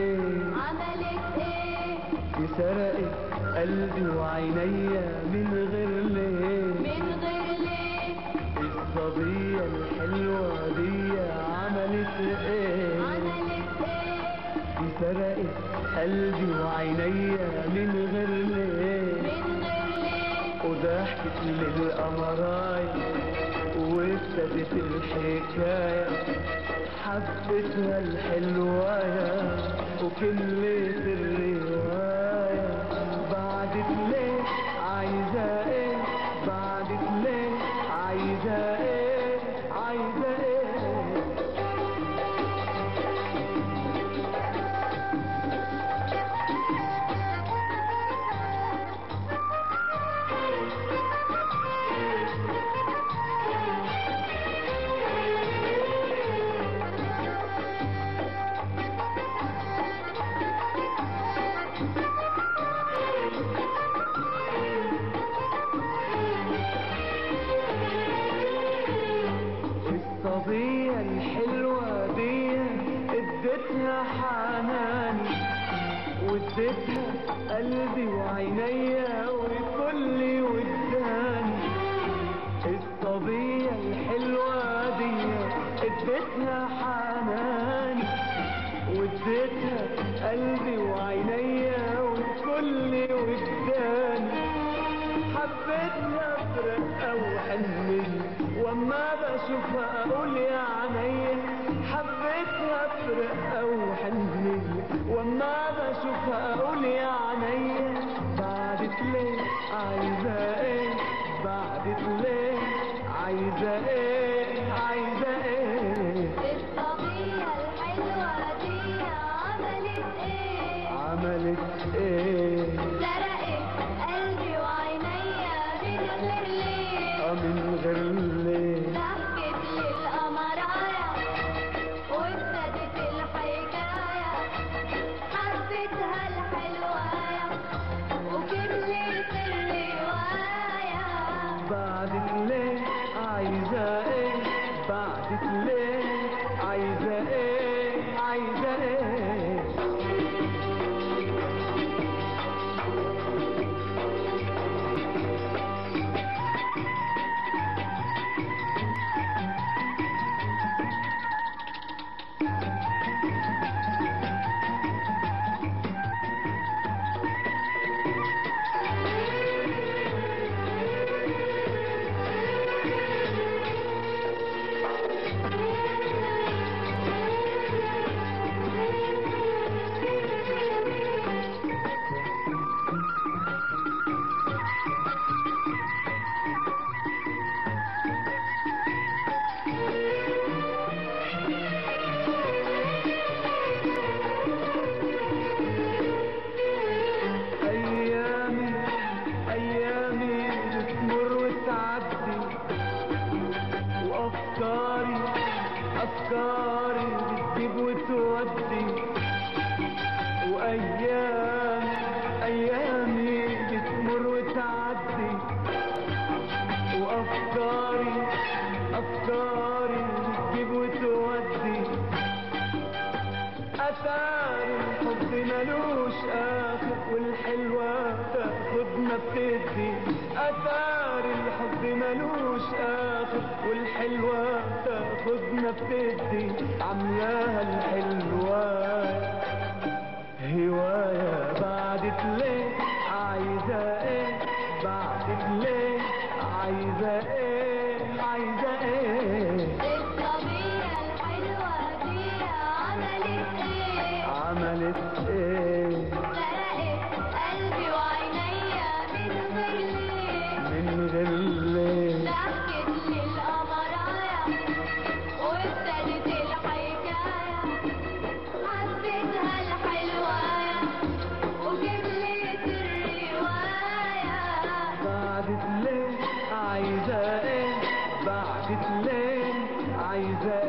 ايه عملت ايه دي سرقت قلبي وعينيا من غير ليه من غير ليه الصبية الحلوة دي عملت ايه عملت ايه دي سرقت قلبي وعينيا من غير ليه من غير ليه وضحكت للقمراي وابتدت الحكاية حبتها الحلواية وكملت الرواية بعدت ليه عايزة ايه بعدت ليه عايزة ايه عايزة ايه الصبية الحلوة دي اديتها حناني واديتها قلبي وعينيا وكل وداني الصبية الحلوة دي اديتها حناني واديتها قلبي وعينيا وكل وداني حبيتها برقة وحنية واما بشوفها اقول يا عينيا حبيتها برقة وحنية واما بشوفها اقول يا عينيا بعدت ليه عايزة ايه بعدت ليه عايزة ايه عايزة ايه الصبية الحلوة دي عملت ايه عملت ايه سرقت قلبي وعينيا من غير ليه آه من غير ليه ضحكت للقمرايا وابتدت الحكاية حبيتها الحلواية وكملت الرواية بعدت ليه عايزة ايه بعدت ليه عايزة ايه عايزة ايه ايامي ايامي بتمر وتعدي وافكاري افكاري بتجيب وتودي وايام ايامي بتمر وتعدي وافكاري افكاري بتجيب وتودي اثار الحب ملوش اخر والحلوة تاخدنا بتدي اثار الحب ملوش اخر والحلوة تاخدنا بتدي عاملاها الحلوة هواية بعدت ليه عايزة ايه بعدت ليه عايزة ايه عايزة ايه الصبية الحلوة دي عملت ايه عملت ايه سرقت قلبي وعينيا من غير ليه من غير ليه ضحكت للقمرايا وابتدت الحكاية حبيتها الحلواية وكملت الرواية بعدت ليه عايزة ايه بعدت ليه عايزة